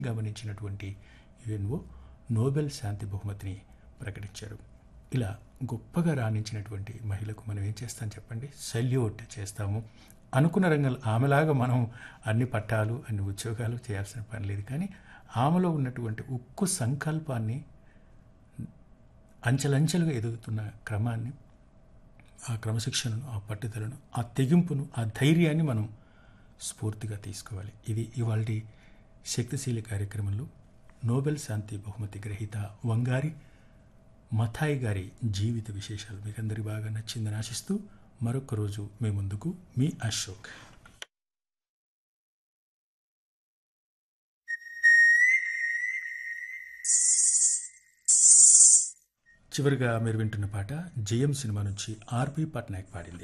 గమనించినటువంటి UNO Nobel శాంతి బహుమతిని ప్రకటించారు ఇలా గొప్పగా రాణించినటువంటి మహిళకు మనం ఏం చేస్తాం చెప్పండి సెల్యూట్ చేస్తాము అనుకున్న రంగంలో ఆమెలాగా మనం అన్ని పట్టాలు అన్ని ఉద్యోగాలు చేయాల్సిన పని లేదు కానీ ఆమెలో ఉన్నటువంటి ఉక్కు సంకల్పాన్ని అంచెలంచెలుగా ఎదుగుతున్న క్రమాన్ని ఆ క్రమశిక్షణను ఆ పట్టుదలను ఆ తెగింపును ఆ ధైర్యాన్ని మనం స్ఫూర్తిగా తీసుకోవాలి ఇది ఇవాళ శక్తిశీలి కార్యక్రమంలో నోబెల్ శాంతి బహుమతి గ్రహీత వంగారి మథాయి గారి జీవిత విశేషాలు మీకు అందరి బాగా నచ్చిందని ఆశిస్తూ మరొక రోజు మీ ముందుకు మీ అశోక్ చివరిగా మీరు వింటున్న పాట జయం సినిమా నుంచి ఆర్పి పట్నాయక్ పాడింది